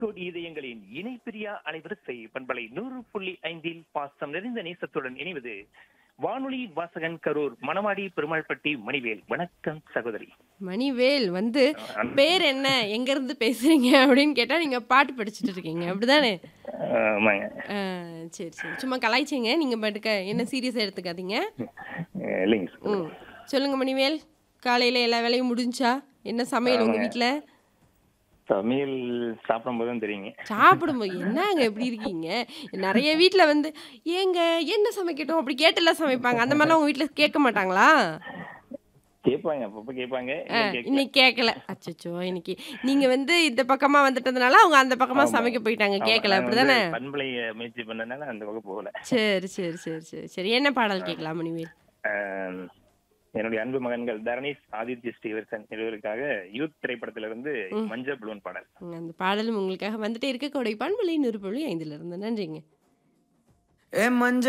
கோடி இதயங்களின் இணைப்பிரியா அலைவரிசை பண்பலை நூறு புள்ளி ஐந்தில் பாசம் நிறைந்த நேசத்துடன் இணைவது வானொலி வாசகன் கரூர் மணவாடி பெருமாள்பட்டி மணிவேல் வணக்கம் சகோதரி மணிவேல் வந்து பேர் என்ன எங்க இருந்து பேசுறீங்க அப்படின்னு கேட்டா நீங்க பாட்டு படிச்சுட்டு இருக்கீங்க அப்படிதானே ஆமாங்க ஆ, சரி சரி சும்மா கலாய்ச்சிங்க நீங்க பாட்டுக்க என்ன சீரியஸா எடுத்துக்காதீங்க அஹ் இல்லைங்க ம் சொல்லுங்க மணிவேல் காலையில எல்லா வேலையும் முடிஞ்சா என்ன சமையல் உங்க வீட்ல சமையல் சாப்பிடும் போதும் தெரியுங்க சாப்பிடும்போது என்னங்க எப்படி இருக்கீங்க நிறைய வீட்ல வந்து ஏங்க என்ன சமைக்கட்டும் அப்படி கேட்டுலாம் சமைப்பாங்க அந்த மாதிரிலாம் உங்க வீட்ல கேட்க மாட்டாங்களா கேட்பாங்க அப்பப்ப கேட்பாங்க இன்னும் கேட்கல. இன்னைக்கு கேட்கல அச்சச்சோ இன்னைக்கு நீங்க வந்து இந்த பக்கமா வந்துட்டதுனால அவங்க அந்த பக்கமா ஆமா. சமைக்க போயிட்டாங்க ஆமா, கேட்கல நாங்க அப்படிதானே வந்து பண்பலை முயற்சி பண்ணனால அந்த பக்கம் போகல சரி சரி சரி சரி சரி என்ன பாடல் கேட்கலாம் மணிவேல் அஹ் என்னுடைய அன்பு மகன்கள் தரணீஷ் ஆதித்ய ஸ்ரீவர்சன் இருவருக்காக யூத் திரைப்படத்திலிருந்து மஞ்சள் புலூன் பாடல் உங்க அந்த பாடலும் உங்களுக்காக வந்துட்டே இருக்க கொடை பண்பலை நூறு புள்ளி ஐந்துல இருந்து நன்றிங்க ஏ மஞ்ச